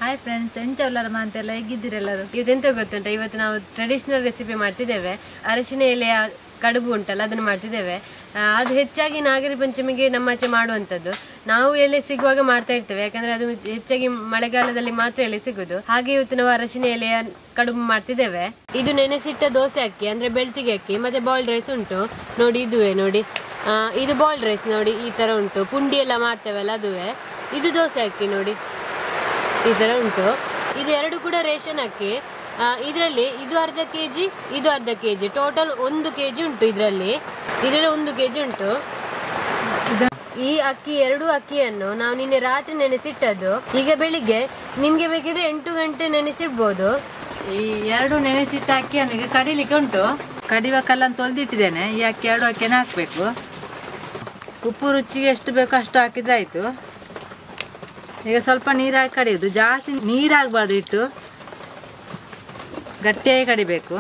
hi friends ಎಂಚವಲ್ಲರ ಮಾಂತೆಲ್ಲ ಹೇಗಿದ್ದೀರೆಲ್ಲರೂ ಇವತ್ತೆಂತ ಗೊತ್ತುಂಟ ಇವತ್ತು ನಾವು ಟ್ರೆಡಿಷನಲ್ ರೆಸಿಪಿ ಮಾಡ್ತಿದ್ದೇವೆ ಅರಶಿನ ಎಲೆಯ ಕಡುಬು ಉಂಟಲ್ಲ ಅದನ್ನು ಮಾಡ್ತಿದ್ದೇವೆ ಆ, ಅದು ಹೆಚ್ಚಾಗಿ ನಾಗರ ಪಂಚಮಿಗೆ ನಮ್ಮಾಚೆ ಮಾಡುವಂಥದ್ದು ನಾವು ಎಲೆ ಸಿಗುವಾಗ ಮಾಡ್ತಾ ಇರ್ತೇವೆ ಯಾಕಂದ್ರೆ ಅದು ಹೆಚ್ಚಾಗಿ ಮಳೆಗಾಲದಲ್ಲಿ ಮಾತ್ರ ಎಲೆ ಸಿಗುದು ಹಾಗೆ ಇವತ್ತು ನಾವು ಅರಶಿನ ಎಲೆಯ ಕಡುಬು ಮಾಡ್ತಿದ್ದೇವೆ ಇದು ನೆನೆಸಿಟ್ಟ ದೋಸೆ ಅಕ್ಕಿ ಅಂದ್ರೆ ಬೆಳ್ತಿಗೆ ಅಕ್ಕಿ ಮತ್ತೆ ಬಾಯ್ಲ್ಡ್ ರೈಸ್ ಉಂಟು ನೋಡಿ ಇದುವೇ ನೋಡಿ ಆ, ಇದು ಬಾಯ್ಲ್ಡ್ ರೈಸ್ ನೋಡಿ ಈ ತರ ಉಂಟು ಪುಂಡಿ ಎಲ್ಲ ಮಾಡ್ತೇವಲ್ಲ ಅದುವೇ ಇದು ದೋಸೆ ಅಕ್ಕಿ ನೋಡಿ ಈ ತರ ಉಂಟು ಇದು ಎರಡು ಕೂಡ ರೇಷನ್ ಅಕ್ಕಿ ಇದರಲ್ಲಿ ಇದು ಅರ್ಧ ಕೆ ಜಿ ಇದು ಅರ್ಧ ಕೆ ಜಿ ಟೋಟಲ್ ಒಂದು ಕೆ ಜಿ ಉಂಟು ಇದರಲ್ಲಿ ಇದರಲ್ಲಿ ಒಂದು ಕೆ ಜಿ ಉಂಟು ಈ ಅಕ್ಕಿ ಎರಡು ಅಕ್ಕಿಯನ್ನು ನಾವು ನಿನ್ನೆ ರಾತ್ರಿ ನೆನೆಸಿಟ್ಟದ್ದು ಈಗ ಬೆಳಿಗ್ಗೆ ನಿಮ್ಗೆ ಬೇಕಿದ್ರೆ ಎಂಟು ಗಂಟೆ ನೆನೆಸಿಡ್ಬೋದು ಈ ಎರಡು ನೆನೆಸಿಟ್ಟ ಅಕ್ಕಿಯನ್ನು ಈಗ ಕಡಿಲಿಕ್ಕೆ ಉಂಟು ಕಡಿಯುವ ಕಲ್ಲನ್ನು ತೊಳೆದಿಟ್ಟಿದ್ದೇನೆ ಈ ಅಕ್ಕಿ ಎರಡು ಅಕ್ಕಿನ ಹಾಕಬೇಕು ಉಪ್ಪು ರುಚಿಗೆ ಎಷ್ಟು ಬೇಕೋ ಅಷ್ಟು ಹಾಕಿದ್ರೆ ಆಯಿತು ಈಗ ಸ್ವಲ್ಪ ನೀರು ಹಾಕಿ ಕಡಿಯೋದು ಜಾಸ್ತಿ ನೀರಾಗಬಾರ್ದು ಇಟ್ಟು ಗಟ್ಟಿಯಾಗಿ ಕಡಿಬೇಕು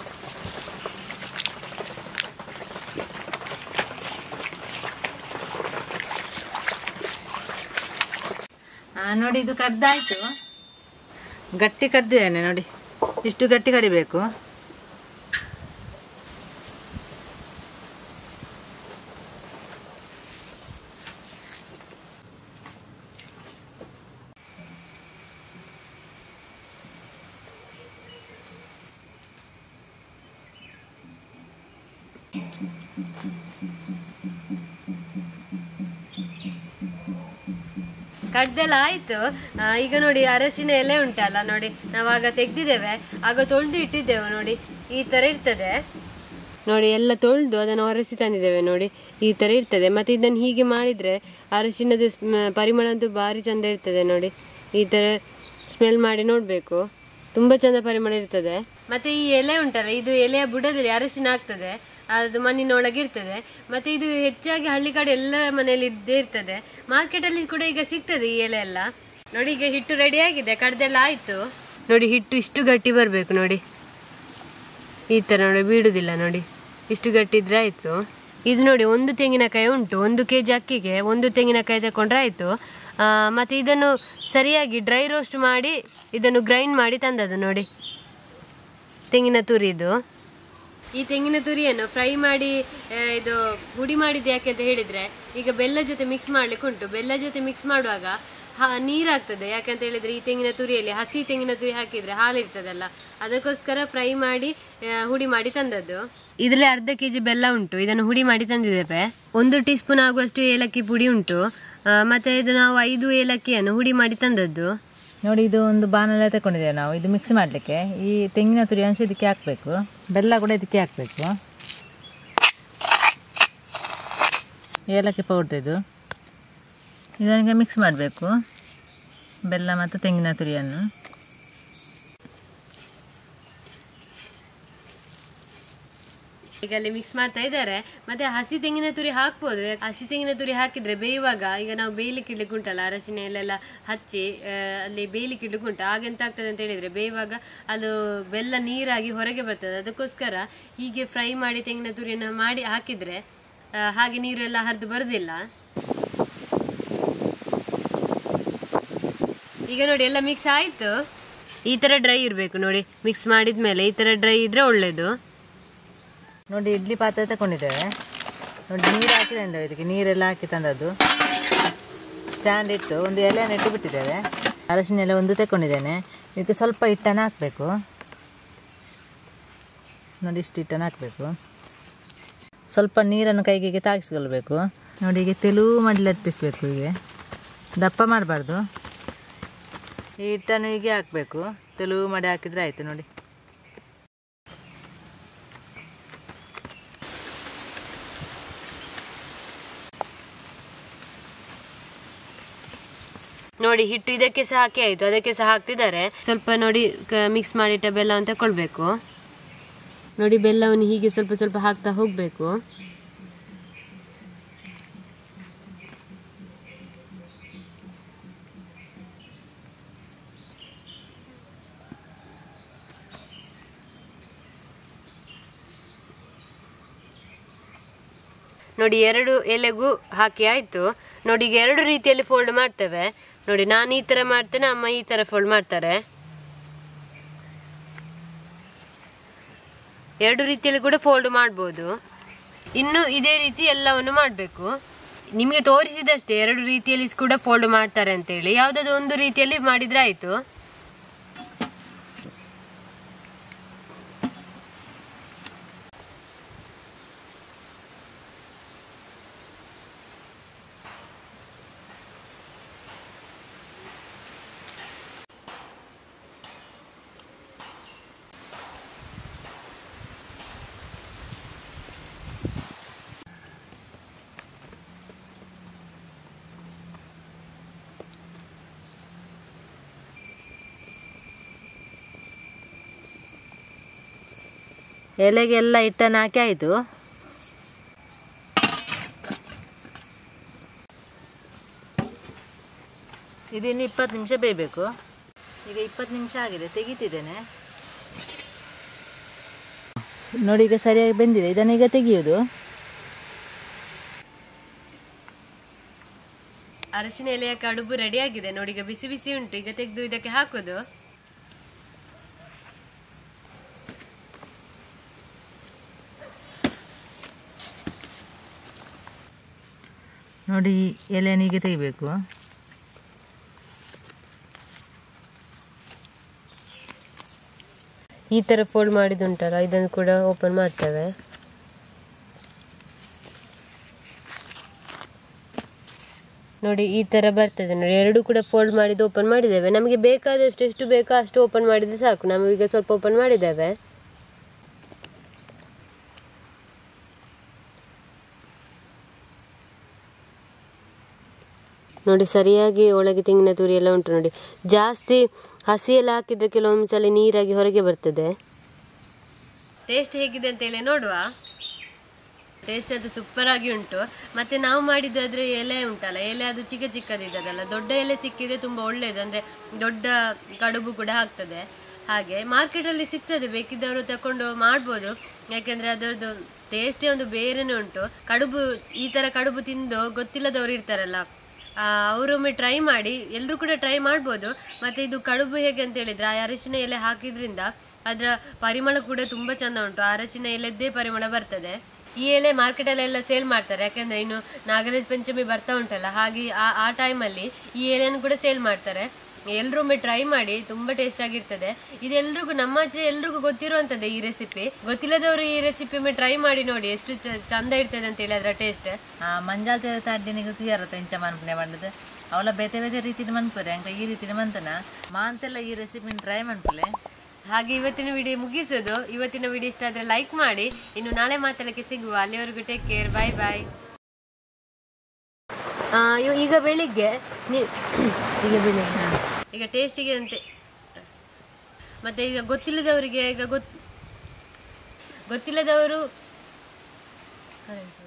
ಆ, ನೋಡಿ ಇದು ಕಡ್ದಾಯ್ತು ಗಟ್ಟಿ ಕಡ್ದಿದ್ದೇನೆ ನೋಡಿ ಇಷ್ಟು ಗಟ್ಟಿ ಕಡಿಬೇಕು ಕಡ್ದೆಲ್ಲ ಆಯ್ತು ಆ, ಈಗ ನೋಡಿ ಅರಶಿನ ಎಲೆ ಉಂಟಲ್ಲ ನೋಡಿ ನಾವಾಗ ತೆಗ್ದಿದ್ದೇವೆ ಆಗ ತೊಳೆದು ಇಟ್ಟಿದ್ದೇವೆ ನೋಡಿ ಈ ತರ ಇರ್ತದೆ ನೋಡಿ ಎಲ್ಲ ತೊಳೆದು ಅದನ್ನು ಒರೆಸಿ ತಂದಿದ್ದೇವೆ ನೋಡಿ ಈ ತರ ಇರ್ತದೆ ಮತ್ತೆ ಇದನ್ನು ಹೀಗೆ ಮಾಡಿದ್ರೆ ಅರಶಿನದ ಸ್ಮ- ಪರಿಮಳ ಅಂತೂ ಭಾರಿ ಚಂದ ಇರ್ತದೆ ನೋಡಿ ಈ ತರ ಸ್ಮೆಲ್ ಮಾಡಿ ನೋಡ್ಬೇಕು ತುಂಬಾ ಚಂದ ಪರಿಮಳ ಇರ್ತದೆ ಮತ್ತೆ ಈ ಎಲೆ ಉಂಟಲ್ಲ ಇದು ಎಲೆಯ ಬುಡದಲ್ಲಿ ಅರಶಿನ ಆಗ್ತದೆ ಅದು ಮಣ್ಣಿನೊಳಗೆ ಇರ್ತದೆ ಮತ್ತೆ ಇದು ಹೆಚ್ಚಾಗಿ ಹಳ್ಳಿ ಕಡೆ ಎಲ್ಲರ ಮನೆಯಲ್ಲಿ ಇದ್ದೇ ಇರ್ತದೆ ಮಾರ್ಕೆಟ್ ಅಲ್ಲಿ ಕೂಡ ಈಗ ಸಿಗ್ತದೆ ಈ ಎಲೆ ಎಲ್ಲ ನೋಡಿ ಈಗ ಹಿಟ್ಟು ರೆಡಿ ಆಗಿದೆ ಕಡ್ದೆಲ್ಲ ಆಯ್ತು ನೋಡಿ ಹಿಟ್ಟು ಇಷ್ಟು ಗಟ್ಟಿ ಬರ್ಬೇಕು ನೋಡಿ ಈ ತರ ನೋಡಿ ಬೀಡುದಿಲ್ಲ ನೋಡಿ ಇಷ್ಟು ಗಟ್ಟಿ ಇದ್ರೆ ಆಯ್ತು ಇದು ನೋಡಿ ಒಂದು ತೆಂಗಿನಕಾಯಿ ಉಂಟು ಒಂದು ಕೆ ಜಿ ಅಕ್ಕಿಗೆ ಒಂದು ತೆಂಗಿನಕಾಯಿ ತಕೊಂಡ್ರೆ ಆಯ್ತು ಆ, ಮತ್ತೆ ಇದನ್ನು ಸರಿಯಾಗಿ ಡ್ರೈ ರೋಸ್ಟ್ ಮಾಡಿ ಇದನ್ನು ಗ್ರೈಂಡ್ ಮಾಡಿ ತಂದದ್ದು ನೋಡಿ ತೆಂಗಿನ ತುರಿದು ಈ ತೆಂಗಿನ ತುರಿಯನ್ನು ಫ್ರೈ ಮಾಡಿ ಆ, ಇದು ಹುಡಿ ಮಾಡಿದ್ದು ಯಾಕೆ ಅಂತ ಹೇಳಿದ್ರೆ ಈಗ ಬೆಲ್ಲ ಜೊತೆ ಮಿಕ್ಸ್ ಮಾಡ್ಲಿಕ್ಕೆ ಉಂಟು ಬೆಲ್ಲ ಜೊತೆ ಮಿಕ್ಸ್ ಮಾಡುವಾಗ ಹ- ನೀರಾಗ್ತದೆ ಯಾಕಂತ ಹೇಳಿದ್ರೆ ಈ ತೆಂಗಿನ ತುರಿಯಲ್ಲಿ ಹಸಿ ತೆಂಗಿನ ತುರಿ ಹಾಕಿದ್ರೆ ಹಾಲು ಇರ್ತದಲ್ಲ ಅದಕ್ಕೋಸ್ಕರ ಫ್ರೈ ಮಾಡಿ ಆ, ಹುಡಿ ಮಾಡಿ ತಂದದ್ದು ಇದರಲ್ಲಿ ಅರ್ಧ ಕೆಜಿ ಬೆಲ್ಲ ಉಂಟು ಇದನ್ನು ಹುಡಿ ಮಾಡಿ ತಂದಿದ್ದೇವೆ ಒಂದು ಟೀ ಸ್ಪೂನ್ ಆಗುವಷ್ಟು ಏಲಕ್ಕಿ ಪುಡಿ ಉಂಟು ಆ, ಮತ್ತೆ ಇದು ನಾವು ಐದು ಏಲಕ್ಕಿಯನ್ನು ಹುಡಿ ಮಾಡಿ ತಂದದ್ದು ನೋಡಿ ಇದು ಒಂದು ಬಾಣಲೆ ತಗೊಂಡಿದ್ದೇವೆ ನಾವು ಇದು ಮಿಕ್ಸ್ ಮಾಡಲಿಕ್ಕೆ ಈ ತೆಂಗಿನ ತುರಿ ಅಂಶ ಇದಕ್ಕೆ ಹಾಕಬೇಕು ಬೆಲ್ಲ ಕೂಡ ಇದಕ್ಕೆ ಹಾಕಬೇಕು ಏಲಕ್ಕಿ ಪೌಡ್ರ್ ಇದು ಇದಕ್ಕೆ ಮಿಕ್ಸ್ ಮಾಡಬೇಕು ಬೆಲ್ಲ ಮತ್ತು ತೆಂಗಿನ ತುರಿಯನ್ನು ಈಗ ಅಲ್ಲಿ ಮಿಕ್ಸ್ ಮಾಡ್ತಾ ಇದ್ದಾರೆ ಮತ್ತೆ ಹಸಿ ತೆಂಗಿನ ತುರಿ ಹಾಕ್ಬೋದು ಯಾಕ್- ಹಸಿ ತೆಂಗಿನ ತುರಿ ಹಾಕಿದ್ರೆ ಬೇಯುವಾಗ ಈಗ ನಾವು ಬೇಯ್ಲಿಕ್ಕೆ ಇಡ್ಲಿಕ್ಕೆ ಉಂಟಲ್ಲ ಅರಸಿನ ಎಲ್ಲೆಲ್ಲ ಹಚ್ಚಿ ಆ, ಅಲ್ಲಿ ಬೇಯ್ಲಿಕ್ಕೆ ಇಡ್ಲಿಕ್ಕೆ ಉಂಟು ಆಗೆಂತ ಆಗ್ತದೆ ಅಂತ ಹೇಳಿದ್ರೆ ಬೇಯುವಾಗ ಅದು ಬೆಲ್ಲ ನೀರಾಗಿ ಹೊರಗೆ ಬರ್ತದೆ ಅದಕ್ಕೋಸ್ಕರ ಹೀಗೆ ಫ್ರೈ ಮಾಡಿ ತೆಂಗಿನ ತುರಿಯನ್ನು ಮಾಡಿ ಹಾಕಿದ್ರೆ ಆ, ಹಾಗೆ ನೀರೆಲ್ಲ ಹರಿದು ಬರುದಿಲ್ಲ ಈಗ ನೋಡಿ ಎಲ್ಲ ಮಿಕ್ಸ್ ಆಯ್ತು ಈ ತರ ಡ್ರೈ ಇರಬೇಕು ನೋಡಿ ಮಿಕ್ಸ್ ಮಾಡಿದ್ಮೇಲೆ ಈ ತರ ಡ್ರೈ ಇದ್ರೆ ಒಳ್ಳೇದು ನೋಡಿ ಇಡ್ಲಿ ಪಾತ್ರೆ ತಗೊಂಡಿದ್ದೇವೆ ನೋಡಿ ನೀರು ಹಾಕಿದೆ ಇದಕ್ಕೆ ನೀರೆಲ್ಲ ಹಾಕಿ ತಂದದ್ದು ಸ್ಟ್ಯಾಂಡ್ ಇಟ್ಟು ಒಂದು ಎಲೆಯನ್ನು ಇಟ್ಟು ಬಿಟ್ಟಿದ್ದೇವೆ ಅರಶಿನ ಎಲೆ ಒಂದು ತಗೊಂಡಿದ್ದೇನೆ ಇದಕ್ಕೆ ಸ್ವಲ್ಪ ಹಿಟ್ಟನ್ನು ಹಾಕಬೇಕು ನೋಡಿ ಇಷ್ಟು ಹಿಟ್ಟನ್ನು ಹಾಕಬೇಕು ಸ್ವಲ್ಪ ನೀರನ್ನು ಕೈಗೆ ತಾಗಿಸ್ಕೊಳ್ಬೇಕು ನೋಡಿ ಹೀಗೆ ತೆಲುವು ಮಾಡಿ ಲಟ್ಟಿಸ್ಬೇಕು ಹೀಗೆ ದಪ್ಪ ಮಾಡಬಾರ್ದು ಈ ಹಿಟ್ಟನ್ನು ಹೀಗೆ ಹಾಕಬೇಕು ತೆಲುವು ಮಾಡಿ ಹಾಕಿದರೆ ಆಯಿತು ನೋಡಿ ನೋಡಿ ಹಿಟ್ಟು ಇದಕ್ಕೆ ಸಹ ಹಾಕಿ ಆಯ್ತು ಅದಕ್ಕೆ ಸಹ ಹಾಕ್ತಿದ್ದಾರೆ ಸ್ವಲ್ಪ ನೋಡಿ ಮಿಕ್ಸ್ ಮಾಡಿಟ್ಟ ಬೆಲ್ಲ ಅಂತ ಕೊಳ್ಬೇಕು ನೋಡಿ ಬೆಲ್ಲವನ್ನು ಹೀಗೆ ಸ್ವಲ್ಪ ಸ್ವಲ್ಪ ಹಾಕ್ತಾ ಹೋಗ್ಬೇಕು ನೋಡಿ ಎರಡು ಎಲೆಗೂ ಹಾಕಿ ಆಯ್ತು ನೋಡಿ ಈಗ ಎರಡು ರೀತಿಯಲ್ಲಿ ಫೋಲ್ಡ್ ಮಾಡ್ತೇವೆ ನೋಡಿ ನಾನು ಈ ತರ ಮಾಡ್ತೇನೆ ಅಮ್ಮ ಈ ತರ ಫೋಲ್ಡ್ ಮಾಡ್ತಾರೆ ಎರಡು ರೀತಿಯಲ್ಲಿ ಕೂಡ ಫೋಲ್ಡ್ ಮಾಡ್ಬೋದು ಇನ್ನು ಇದೇ ರೀತಿ ಎಲ್ಲವನ್ನು ಮಾಡಬೇಕು ನಿಮಗೆ ತೋರಿಸಿದಷ್ಟೇ ಎರಡು ರೀತಿಯಲ್ಲಿ ಕೂಡ ಫೋಲ್ಡ್ ಮಾಡ್ತಾರೆ ಅಂತೇಳಿ ಯಾವುದಾದ್ರು ಒಂದು ರೀತಿಯಲ್ಲಿ ಮಾಡಿದ್ರೆ ಆಯ್ತು ಎಲೆಗೆಲ್ಲ ಹಿಟ್ಟನ್ನು ಹಾಕಿ ಆಯಿತು ಇದಿನ್ನು ಇಪ್ಪತ್ತು ನಿಮಿಷ ಬೇಯಬೇಕು ಈಗ ಇಪ್ಪತ್ತು ನಿಮಿಷ ಆಗಿದೆ ತೆಗಿತಿದ್ದೇನೆ ನೋಡಿ ಈಗ ಸರಿಯಾಗಿ ಬೆಂದಿದೆ ಇದನ್ನು ಈಗ ತೆಗೆಯೋದು ಅರಶಿನ ಎಲೆಯ ಕಡುಬು ರೆಡಿ ಆಗಿದೆ ನೋಡಿ ಈಗ ಬಿಸಿ ಬಿಸಿ ಉಂಟು ಈಗ ತೆಗೆದು ಇದಕ್ಕೆ ಹಾಕೋದು ನೋಡಿ ಈ ಎಲೆಯನ್ನು ಹೀಗೆ ತೆಗಿಬೇಕು ಈ ತರ ಫೋಲ್ಡ್ ಮಾಡಿದುಂಟಲ್ಲ ಇದನ್ನು ಕೂಡ ಓಪನ್ ಮಾಡ್ತೇವೆ ನೋಡಿ ಈ ತರ ಬರ್ತದೆ ನೋಡಿ ಎರಡು ಕೂಡ ಫೋಲ್ಡ್ ಮಾಡಿದ್ದು ಓಪನ್ ಮಾಡಿದ್ದೇವೆ ನಮಗೆ ಬೇಕಾದಷ್ಟು ಎಷ್ಟು ಬೇಕೋ ಅಷ್ಟು ಓಪನ್ ಮಾಡಿದ್ರೆ ಸಾಕು ನಾವು ಈಗ ಸ್ವಲ್ಪ ಓಪನ್ ಮಾಡಿದ್ದೇವೆ ನೋಡಿ ಸರಿಯಾಗಿ ಒಳಗೆ ತೆಂಗಿನ ತುರಿ ಎಲ್ಲ ಉಂಟು ನೋಡಿ ಜಾಸ್ತಿ ಹಸಿ ಎಲ್ಲ ಹಾಕಿದ್ರೆ ಕೆಲವೊಂದು ಸಲ ನೀರಾಗಿ ಹೊರಗೆ ಬರ್ತದೆ ಟೇಸ್ಟ್ ಹೇಗಿದೆ ಅಂತ ಹೇಳಿ ನೋಡುವ ಟೇಸ್ಟ್ ಅದು ಸೂಪರ್ ಆಗಿ ಉಂಟು ಮತ್ತೆ ನಾವು ಮಾಡಿದ್ದಾದ್ರೆ ಎಲೆ ಉಂಟಲ್ಲ ಎಲೆ ಅದು ಚಿಕ್ಕ ಚಿಕ್ಕದಿದ್ದದಲ್ಲ ದೊಡ್ಡ ಎಲೆ ಸಿಕ್ಕಿದ್ರೆ ತುಂಬಾ ಒಳ್ಳೇದು ಅಂದ್ರೆ ದೊಡ್ಡ ಕಡುಬು ಕೂಡ ಆಗ್ತದೆ ಹಾಗೆ ಮಾರ್ಕೆಟಲ್ಲಿ ಸಿಗ್ತದೆ ಬೇಕಿದ್ದವರು ತಕೊಂಡು ಮಾಡ್ಬೋದು ಯಾಕೆಂದ್ರೆ ಅದರದ್ದು ಟೇಸ್ಟೇ ಒಂದು ಬೇರೆನೇ ಉಂಟು ಕಡುಬು ಈ ತರ ಕಡುಬು ತಿಂದು ಗೊತ್ತಿಲ್ಲದವರು ಇರ್ತಾರಲ್ಲ ಆ, ಅವರೊಮ್ಮೆ ಟ್ರೈ ಮಾಡಿ ಎಲ್ಲರೂ ಕೂಡ ಟ್ರೈ ಮಾಡ್ಬೋದು ಮತ್ತೆ ಇದು ಕಡುಬು ಹೇಗೆ ಅಂತ ಹೇಳಿದ್ರೆ ಆ ಅರಿಶಿನ ಎಲೆ ಹಾಕಿದ್ರಿಂದ ಅದರ ಪರಿಮಳ ಕೂಡ ತುಂಬಾ ಚಂದ ಉಂಟು ಆ ಅರಶಿನ ಎಲೆದ್ದೇ ಪರಿಮಳ ಬರ್ತದೆ ಈ ಎಲೆ ಮಾರ್ಕೆಟಲ್ಲೆಲ್ಲ ಸೇಲ್ ಮಾಡ್ತಾರೆ ಯಾಕಂದ್ರೆ ಇನ್ನು ನಾಗರಾಜ ಪಂಚಮಿ ಬರ್ತಾ ಉಂಟಲ್ಲ ಹಾಗೆ ಆ ಆ ಟೈಮಲ್ಲಿ ಈ ಎಲೆಯನ್ನು ಕೂಡ ಸೇಲ್ ಮಾಡ್ತಾರೆ ಎಲ್ರೊಮ್ಮೆ ಟ್ರೈ ಮಾಡಿ ತುಂಬಾ ಟೇಸ್ಟ್ ಆಗಿರ್ತದೆ ಇದೆಲ್ರಿಗೂ ನಮ್ಮಾಚೆ ಎಲ್ರಿಗೂ ಗೊತ್ತಿರುವಂತದ್ದೇ ಈ ರೆಸಿಪಿ ಗೊತ್ತಿಲ್ಲದವರು ಈ ರೆಸಿಪಿ ಒಮ್ಮೆ ಟ್ರೈ ಮಾಡಿ ನೋಡಿ ಎಷ್ಟು ಚ- ಚಂದ ಇರ್ತದೆ ಅಂತ ಹೇಳಿ ಅದರ ಟೇಸ್ಟ್ ಮಂಜಾಲ್ ತೆರೆ ತಾಡ್ಡಿನಿಗೆ ತುಯಾರತ್ತ ಇಂಚ ಮನ್ಪನೆ ಮಾಡಿದೆ ಅವಳ ಬೇತೆ ಬೇತೆ ರೀತಿನ ಮನ್ಪುರೆ ಅಂಕ ಈ ರೀತಿನ ಮಂತನ ಮಾಂತೆಲ್ಲ ಈ ರೆಸಿಪಿನ ಟ್ರೈ ಮನ್ಪುಲೆ ಹಾಗೆ ಇವತ್ತಿನ ವಿಡಿಯೋ ಮುಗಿಸೋದು ಇವತ್ತಿನ ವಿಡಿಯೋ ಇಷ್ಟ ಆದ್ರೆ ಲೈಕ್ ಮಾಡಿ ಇನ್ನು ನಾಳೆ ಮಾತಾಡಕ್ಕೆ ಸಿಗುವ ಅಲ್ಲಿವರೆಗೂ ಟೇಕ್ ಕೇರ್ ಬಾಯ್ ಬಾಯ್ ಈಗ ಬೆಳಿಗ್ಗೆ ನೀ- ಈಗ ಬೆಳಿಗ್ಗೆ ಈಗ ಟೇಸ್ಟಿಗೆ ಅಂತೆ ಮತ್ತೆ ಈಗ ಗೊತ್ತಿಲ್ಲದವರಿಗೆ ಈಗ ಗೊತ್ ಗೊತ್ತಿಲ್ಲದವರು